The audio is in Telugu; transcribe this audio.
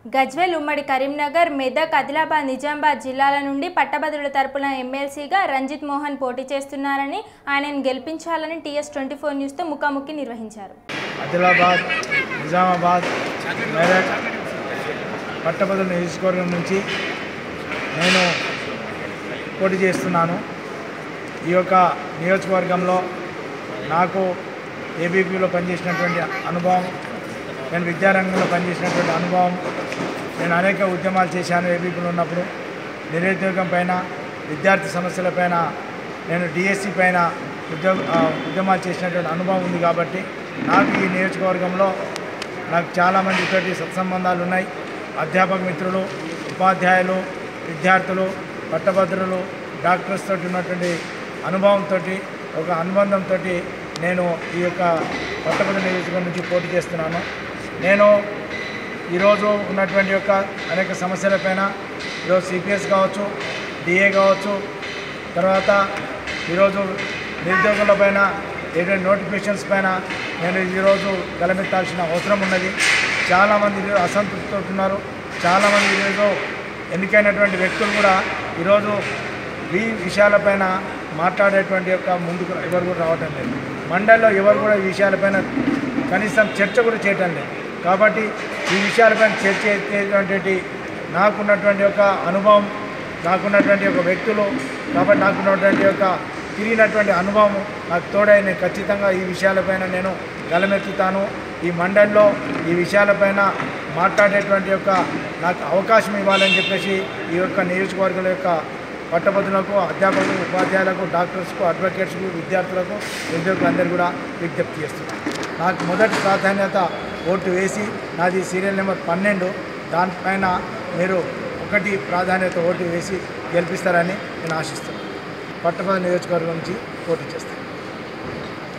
గజ్వేల్ ఉమ్మడి కరీంనగర్ మెదక్ ఆదిలాబాద్ నిజామాబాద్ జిల్లాల నుండి పట్టభద్రుల తరపున ఎమ్మెల్సీగా రంజిత్ మోహన్ పోటీ చేస్తున్నారని ఆయనను గెలిపించాలని టీఎస్ ట్వంటీ ఫోర్ న్యూస్తో ముఖాముఖి నిర్వహించారు ఆదిలాబాద్ నిజామాబాద్ మెదక్ పట్టభద్రుల నియోజకవర్గం నుంచి నేను పోటీ చేస్తున్నాను ఈ యొక్క నియోజకవర్గంలో నాకు ఏబీపీలో పనిచేసినటువంటి అనుభవం నేను విద్యారంగంలో పనిచేసినటువంటి అనుభవం నేను అనేక ఉద్యమాలు చేశాను ఏబీపీలో ఉన్నప్పుడు నిరుద్యోగం పైన విద్యార్థి సమస్యల పైన నేను డిఎస్సి పైన ఉద్యోగ ఆ, ఉద్యమాలు చేసినటువంటి అనుభవం ఉంది కాబట్టి నాకు ఈ నియోజకవర్గంలో నాకు చాలామందితోటి సత్సంబంధాలు ఉన్నాయి అధ్యాపక మిత్రులు ఉపాధ్యాయులు విద్యార్థులు పట్టభద్రులు డాక్టర్స్ తోటి ఉన్నటువంటి అనుభవంతో ఒక అనుబంధంతో నేను ఈ యొక్క పట్టభద్రుల నియోజకవర్గం నుంచి పోటీ చేస్తున్నాను నేను ఈరోజు ఉన్నటువంటి యొక్క అనేక సమస్యలపైన ఈరోజు సిపిఎస్ కావచ్చు డిఏ కావచ్చు తర్వాత ఈరోజు నిరుద్యోగుల పైన ఏదైనా నోటిఫికేషన్స్ పైన నేను ఈరోజు గలమెత్తాల్సిన అవసరం ఉన్నది చాలామంది ఈరోజు అసంతృప్తితో ఉన్నారు చాలామంది ఈరోజు ఎన్నికైనటువంటి వ్యక్తులు కూడా ఈరోజు ఈ విషయాలపైన మాట్లాడేటువంటి యొక్క ముందుకు ఎవరు కూడా రావటం లేదు మండలిలో ఎవరు కూడా ఈ విషయాలపైన కనీసం చర్చ కూడా చేయటం లేదు కాబట్టి ఈ విషయాలపైన చర్చ చేసేటువంటి నాకున్నటువంటి యొక్క అనుభవం నాకున్నటువంటి యొక్క వ్యక్తులు కాబట్టి నాకున్నటువంటి యొక్క తిరిగినటువంటి అనుభవం నాకు తోడై నేను ఖచ్చితంగా ఈ విషయాలపైన నేను గలమెత్తుతాను ఈ మండలిలో ఈ విషయాలపైన మాట్లాడేటువంటి యొక్క నాకు అవకాశం ఇవ్వాలని చెప్పేసి ఈ యొక్క నియోజకవర్గాల యొక్క పట్టభద్రులకు అధ్యాపకులకు ఉపాధ్యాయులకు డాక్టర్స్కు అడ్వకేట్స్కు విద్యార్థులకు నిరుద్యోగులందరూ కూడా విజ్ఞప్తి చేస్తున్నాను నాకు మొదటి ప్రాధాన్యత ఓటు వేసి నాది సీరియల్ నెంబర్ పన్నెండు దానిపైన మీరు ఒకటి ప్రాధాన్యత ఓటు వేసి గెలిపిస్తారని నేను ఆశిస్తున్నాను పట్టభద్రుల నియోజకవర్గం నుంచి పోటీ చేస్తాను